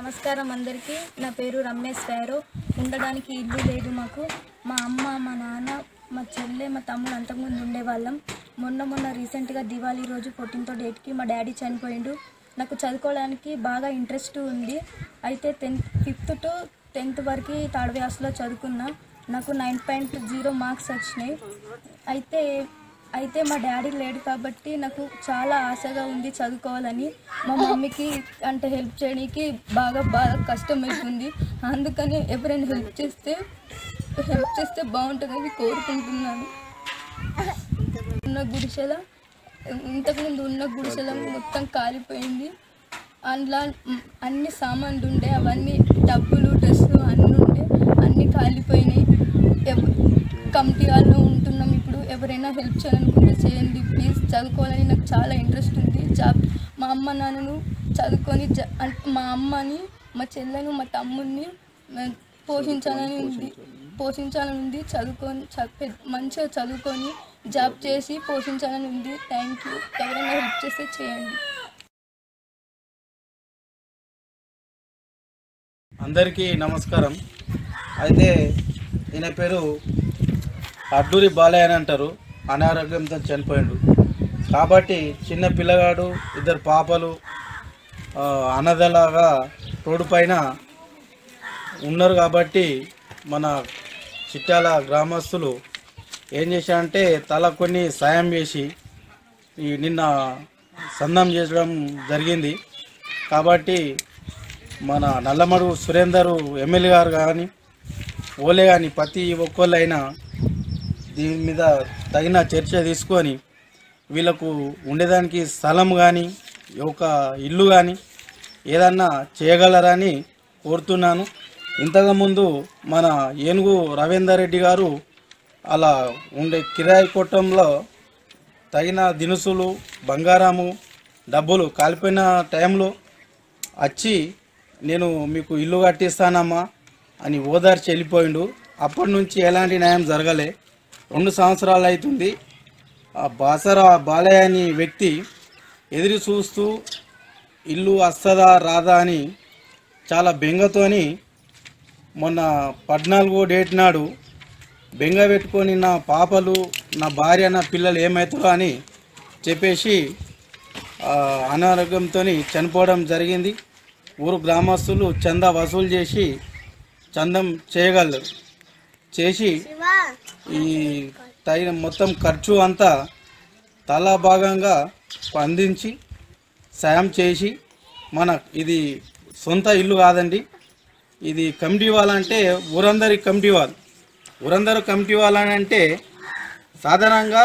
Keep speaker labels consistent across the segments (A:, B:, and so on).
A: నమస్కారం అందరికీ నా పేరు రమేష్ స్వారో ఉండడానికి ఇల్లు లేదు మాకు మా అమ్మ మా నాన్న మా చెల్లె మా తమ్ముడు అంతకుముందు ఉండేవాళ్ళం మొన్న మొన్న రీసెంట్గా దివాళీ రోజు ఫోర్టీన్త్ డేట్కి మా డాడీ చనిపోయిండు నాకు చదువుకోవడానికి బాగా ఇంట్రెస్ట్ ఉంది అయితే టెన్త్ ఫిఫ్త్ టు టెన్త్ వరకు థర్డ్ క్లాస్లో చదువుకున్నా నాకు నైన్ పాయింట్ జీరో మార్క్స్ వచ్చినాయి అయితే అయితే మా డాడీ లేడు కాబట్టి నాకు చాలా ఆశగా ఉంది చదువుకోవాలని మా మమ్మీకి అంటే హెల్ప్ చేయడానికి బాగా బాగా కష్టం అవుతుంది అందుకని ఎవరైనా హెల్ప్ చేస్తే హెల్ప్ చేస్తే బాగుంటుందని కోరుకుంటున్నాను ఉన్న గుడిసెల ఇంతకుముందు ఉన్న గుడిసెల మొత్తం కాలిపోయింది అందులో అన్ని సామాన్లు ఉండే అవన్నీ డబ్బులు డ్రెస్సులు అన్నీ ఉండే అన్నీ కాలిపోయినాయి ఎవ- కమిటీ వాళ్ళు ఉంటున్నాం ఇప్పుడు ఎవరైనా హెల్ప్ చేయాలనుకుంటే చేయండి ప్లీజ్ చదువుకోవాలని నాకు చాలా ఇంట్రెస్ట్ ఉంది జాబ్ మా అమ్మ నాన్నను చదువుకొని జ- అంటే మా అమ్మని మా చెల్లెను మా తమ్ముడిని మ- పోషించాలని ఉంది పోషించాలని ఉంది చదువుకొని చ- పెద్ద- మంచిగా చదువుకొని జాబ్ చేసి పోషించాలని ఉంది థ్యాంక్ యూ ఎవరైనా హెల్ప్ చేస్తే చేయండి
B: అందరికీ నమస్కారం అయితే ఈయన పేరు అడ్డూరి బాలయ్య అని అంటారు అనారోగ్యంతో చనిపోయిండు కాబట్టి చిన్న పిల్లగాడు ఇద్దరు పాపలు ఆ, అన్నదలాగా రోడ్డు పైన ఉన్నారు కాబట్టి మన చిట్యాల గ్రామస్తులు ఏం చేశారంటే తల కొన్ని సాయం చేసి ఈ నిన్న సందం చేయడం జరిగింది కాబట్టి మన నల్లమడు సురేందర్ ఎమ్మెల్యే గారు కానీ ఓలే కానీ ప్రతి ఒక్కళ్ళైనా దీని మీద తగిన చర్చ తీసుకొని వీళ్ళకు ఉండేదానికి స్థలం కానీ ఒక ఇల్లు కానీ ఏదన్నా చేయగలరని కోరుతున్నాను ఇంతకుముందు మన ఏనుగు రవీందర్ రెడ్డి గారు అలా ఉండే కిరాయి కొట్టంలో తగిన దినుసులు బంగారము డబ్బులు కాలిపోయిన టైంలో వచ్చి నేను మీకు ఇల్లు కట్టిస్తానమ్మా అని ఓదార్చి వెళ్ళిపోయిండు అప్పటి నుంచి ఎలాంటి న్యాయం జరగలే రెండు సంవత్సరాలు అవుతుంది ఆ బాసర బాలయ్య అని వ్యక్తి ఎదురు చూస్తూ ఇల్లు వస్తుందా రాదా అని చాలా బెంగతోని మొన్న పద్నాలుగో డేట్ నాడు బెంగ పెట్టుకొని నా పాపలు నా భార్య నా పిల్లలు ఏమవుతారో అని చెప్పేసి ఆ, అనారోగ్యంతో చనిపోవడం జరిగింది ఊరు గ్రామస్తులు చందా వసూలు చేసి చందం చేయగలరు చేసి ఈ తగిన మొత్తం ఖర్చు అంతా తలా భాగంగా స్పందించి సాయం చేసి మన ఇది సొంత ఇల్లు కాదండి ఇది కమిటీ వాళ్ళంటే ఊరందరి కమిటీ వాళ్ళు ఊరందరి కమిటీ వాళ్ళని అంటే సాధారణంగా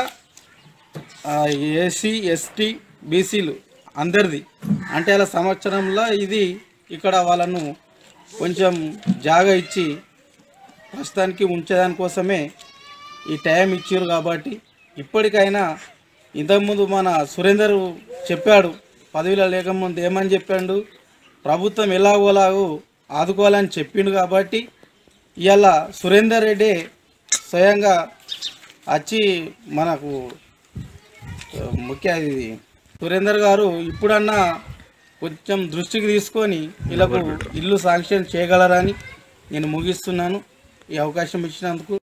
B: ఏసీ ఎస్టీ బీసీలు అందరిది అంటే అలా సంవత్సరంలో ఇది ఇక్కడ వాళ్ళను కొంచెం జాగా ఇచ్చి ప్రస్తుతానికి ఉంచేదాని కోసమే ఈ టైం ఇచ్చారు కాబట్టి ఇప్పటికైనా ఇంతకుముందు మన సురేందర్ చెప్పాడు పదవిలో లేకముందు ఏమని చెప్పాడు ప్రభుత్వం ఎలాగోలాగో ఆదుకోవాలని చెప్పిండు కాబట్టి ఇవాళ సురేందర్ రెడ్డి స్వయంగా వచ్చి మనకు ఆ, ముఖ్య ఇది సురేందర్ గారు ఇప్పుడన్నా కొంచెం దృష్టికి తీసుకొని వీళ్ళకు ఇల్లు శాంక్షన్ చేయగలరని నేను ముగిస్తున్నాను ఈ అవకాశం ఇచ్చినందుకు